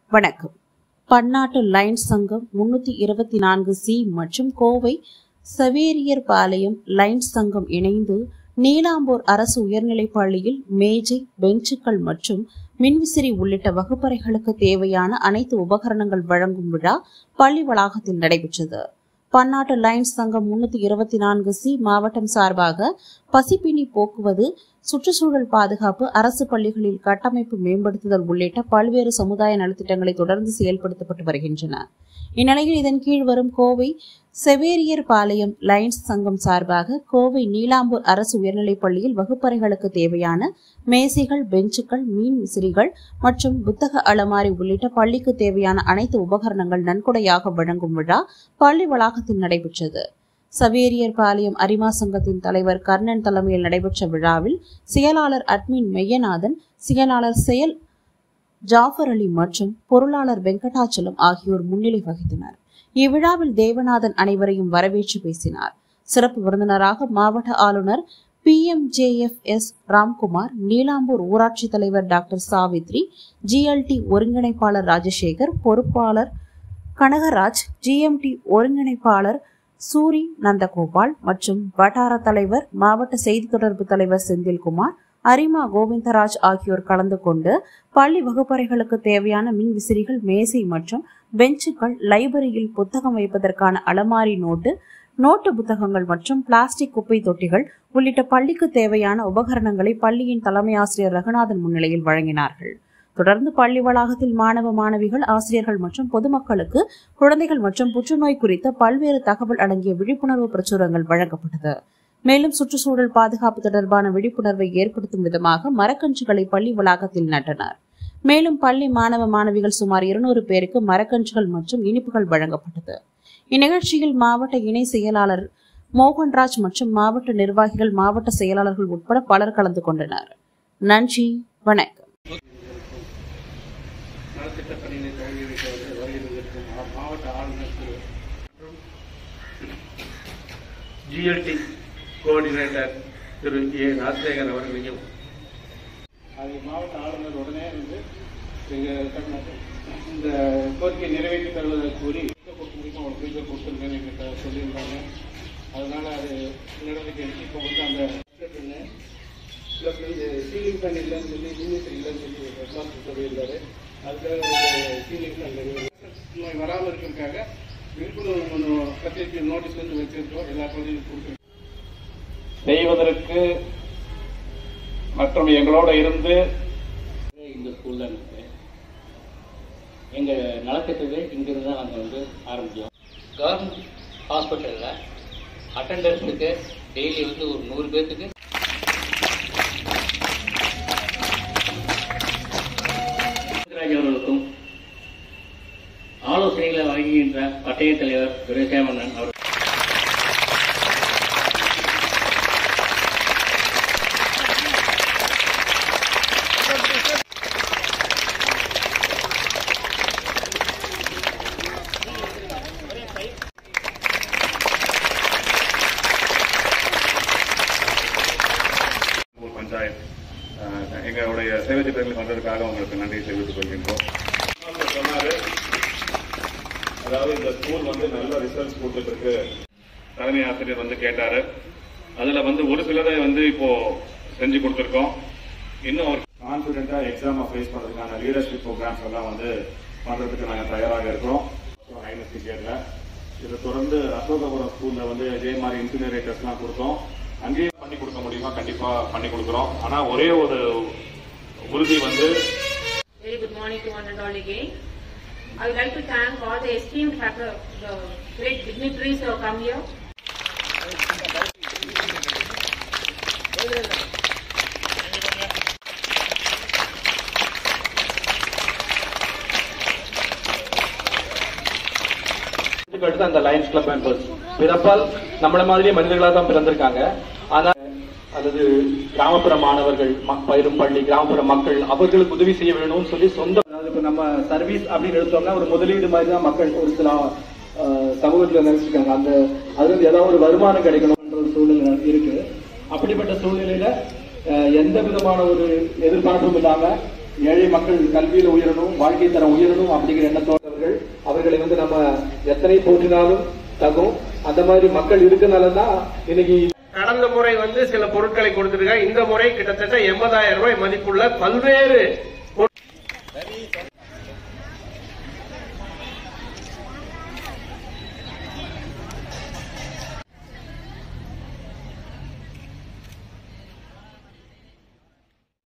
வணக்கம் பன்னாட்டு லைன்ஸ் சங்கம் முன்னூத்தி இருபத்தி நான்கு சி மற்றும் கோவை சவேரியர் பாளையம் லைன்ஸ் சங்கம் இணைந்து நீலாம்பூர் அரசு உயர்நிலைப் பள்ளியில் மேஜை பெஞ்சுகள் மற்றும் மின்விசிறி உள்ளிட்ட வகுப்பறைகளுக்கு தேவையான அனைத்து உபகரணங்கள் வழங்கும் விழா பள்ளி வளாகத்தில் நடைபெற்றது பன்னாட்டு லைன்ஸ் சங்கம் முன்னூத்தி இருபத்தி நான்கு சி மாவட்டம் சார்பாக பசிப்பினி போக்குவது சுற்றுச்சூழல் பாதுகாப்பு அரசு பள்ளிகளில் கட்டமைப்பு மேம்படுத்துதல் உள்ளிட்ட பல்வேறு சமுதாய நலத்திட்டங்களை தொடர்ந்து செயல்படுத்தப்பட்டு வருகின்றன இந்நிலையில் இதன் கீழ் வரும் கோவை செவேரியர் பாளையம் லைன்ஸ் சங்கம் சார்பாக கோவை நீலாம்பூர் அரசு உயர்நிலைப் பள்ளியில் வகுப்பறைகளுக்கு தேவையான மேசைகள் பெஞ்சுகள் மீன் விசிறிகள் மற்றும் புத்தக அலமாரி உள்ளிட்ட பள்ளிக்கு தேவையான அனைத்து உபகரணங்கள் நன்கொடையாக வழங்கும் விழா பள்ளி வளாகத்தில் நடைபெற்றது சவேரியர் பாளையம் அரிமா சங்கத்தின் தலைவர் கர்ணன் தலைமையில் நடைபெற்ற விழாவில் செயலாளர் அட்மின் மெய்யநாதன் செயலாளர் செயல் ஜாஃபர் அலி மற்றும் பொருளாளர் வெங்கடாச்சலம் ஆகியோர் முன்னிலை வகித்தனர் இவ்விழாவில் தேவநாதன் அனைவரையும் வரவேற்று பேசினார் சிறப்பு விருந்தினராக மாவட்ட ஆளுநர் P M J F S Ramkumar Neelambur ஊராட்சி தலைவர் டாக்டர் சாவித்ரி ஜிஎல்டி ஒருங்கிணைப்பாளர் ராஜசேகர் பொறுப்பாளர் கனகராஜ் ஜிஎம்டி ஒருங்கிணைப்பாளர் சூரி நந்தகோபால் மற்றும் வட்டார தலைவர் மாவட்ட செய்தி தொடர்பு தலைவர் செந்தில்குமார் அரிமா கோவிந்தராஜ் ஆகியோர் கலந்து கொண்டு பள்ளி வகுப்பறைகளுக்கு தேவையான மின் விசிறிகள் மேசை மற்றும் பெஞ்சுகள் லைப்ரரியில் புத்தகம் வைப்பதற்கான அலமாரி நோட்டு நோட்டு புத்தகங்கள் மற்றும் பிளாஸ்டிக் குப்பை தொட்டிகள் உள்ளிட்ட பள்ளிக்கு தேவையான உபகரணங்களை பள்ளியின் தலைமை ஆசிரியர் ரகுநாதன் முன்னிலையில் வழங்கினார்கள் தொடர்ந்து பள்ளி வளாகத்தில் மாணவ மாணவிகள் ஆசிரியர்கள் மற்றும் பொதுமக்களுக்கு குழந்தைகள் மற்றும் புற்றுநோய் குறித்த பல்வேறு தகவல் அடங்கிய விழிப்புணர்வு பிரசுரங்கள் வழங்கப்பட்டது மேலும் சுற்றுச்சூழல் பாதுகாப்பு தொடர்பான விழிப்புணர்வை ஏற்படுத்தும் விதமாக மரக்கன்றுகளை பள்ளி வளாகத்தில் நட்டனர் மேலும் பள்ளி மாணவ மாணவிகள் சுமார் இருநூறு பேருக்கு மரக்கன்றுகள் மற்றும் இனிப்புகள் வழங்கப்பட்டது இந்நிகழ்ச்சியில் மாவட்ட இணை செயலாளர் மோகன்ராஜ் மற்றும் மாவட்ட நிர்வாகிகள் மாவட்ட செயலாளர்கள் உட்பட பலர் கலந்து கொண்டனர் நன்றி வணக்கம் நலத்திட்ட பணியினை தொடங்கி வைக்க வந்து வருகை தந்திருக்கும் மா- மாவட்ட ஆளுநர் திரு மற்றும் ஜிஎல்டி கோஆர்டினேட்டர் திரு ஏ ராஜசேகர் அவர்களையும் அது மாவட்ட ஆளுநர் உடனே வந்து எங்கள் தமிழ்நாட்டில் இந்த கோரிக்கையை நிறைவேற்றி தருவதாக கூறி கொடுக்க முடியுமா ஒரு ஃப்ரீசர் கொடுத்துருங்கன்னு எங்கிட்ட சொல்லியிருந்தாங்க அதனால அது நடவடிக்கை எடுத்து இப்போ வந்து அந்த ப்ளஸ் வந்து சீலிங் ஃபேன் இல்லைன்னு சொல்லி மின்விசிறி இல்லைன்னு சொல்லி ரெஸ்பான்ஸ் சொல்லியிருந்தாரு அதுக்காக சீலிங் ஃபேன் நோய் வராமல் இருக்கிறதுக்காக விழிப்புணர்வு கொஞ்சம் பத்திரிக்கை நோட்டீஸ் வந்து வச்சிருக்கோம் எல்லா பகுதியும் கொடுத்துருக்கோம் செய்வதற்கு மற்றும் எங்களோட இருந்து இந்த ஸ்கூல்ல இருக்கு எங்க நலத்திட்டத்தை இங்கிருந்து தான் நாங்கள் வந்து ஆரம்பிச்சோம் கவர்மெண்ட் ஹாஸ்பிட்டலில் அட்டண்டர்ஸுக்கு டெய்லி வந்து ஒரு நூறு பேர்த்துக்கு ராஜ் அவர்களுக்கும் ஆலோசனைகளை வழங்குகின்ற பட்டய தலைவர் துரைசாமண்ணன் அவர் ஊர் பஞ்சாயத் அஹ், எங்களுடைய சேவை திட்டங்கள் வந்ததுக்காக உங்களுக்கு நன்றி தெரிவித்துக் கொள்கின்றோம் அவர் சொன்னாரு அதாவது இந்த ஸ்கூல் வந்து நல்ல ரிசல்ட்ஸ் கொடுத்துட்டு இருக்கு தலைமை ஆசிரியர் வந்து கேட்டாரு அதுல வந்து ஒரு சிலரை வந்து இப்போ செஞ்சு கொடுத்துருக்கோம் இன்னும் ஒரு கான்பிடென்டா எக்ஸாமை ஃபேஸ் பண்றதுக்கான லீடர்ஷிப் ப்ரோக்ராம்ஸ் எல்லாம் வந்து பண்றதுக்கு நாங்கள் தயாராக இருக்கிறோம் ஐநூத்தி கேட்ல இதை தொடர்ந்து அசோகபுரம் ஸ்கூல்ல வந்து இதே மாதிரி இன்சினரேட்டர்ஸ்லாம் கொடுத்தோம் அங்கேயே பண்ணி கொடுக்க முடியுமா கண்டிப்பா பண்ணி கொடுக்குறோம் ஆனா ஒரே ஒரு உறுதி வந்து Very good morning to one and all again. I would like to thank all the esteemed factor, the great dignitaries who have come here. இதுக்கு அடுத்து அந்த லயன்ஸ் கிளப் மெம்பர்ஸ் பிறப்பால் நம்மள மாதிரியே மனிதர்களாக தான் பிறந்திருக்காங்க ஆனா அல்லது கிராமப்புற மாணவர்கள் ம- பயிரும் பள்ளி கிராமப்புற மக்கள் அவர்களுக்கு உதவி செய்ய வேணும்னு சொல்லி சொந்த அதாவது இப்ப நம்ம சர்வீஸ் அப்படின்னு எடுத்தோம்னா ஒரு முதலீடு மாதிரி தான் மக்கள் ஒரு சில அஹ், சமூகத்துல நினைச்சிருக்காங்க அந்த அதுல இருந்து ஏதாவது ஒரு வருமானம் கிடைக்கணும்ன்ற ஒரு சூழ்நிலை இருக்கு அப்படிப்பட்ட சூழ்நிலையில அஹ், எந்த விதமான ஒரு எதிர்பார்ப்பும் இல்லாம ஏழை மக்கள் கல்வியில உயரணும் வாழ்க்கை தரம் உயரணும் அப்படிங்கிற எண்ணத்தோடவர்கள் அவர்களை வந்து நம்ம எத்தனை போற்றினாலும் தகும் அந்த மாதிரி மக்கள் இருக்கனால தான் இன்னைக்கு கடந்த முறை வந்து சில பொருட்களை கொடுத்திருக்காங்க இந்த முறை கிட்டத்தட்ட எண்பதாயிரம் ரூபாய் மதிப்புள்ள பல்வேறு பொருட்கள்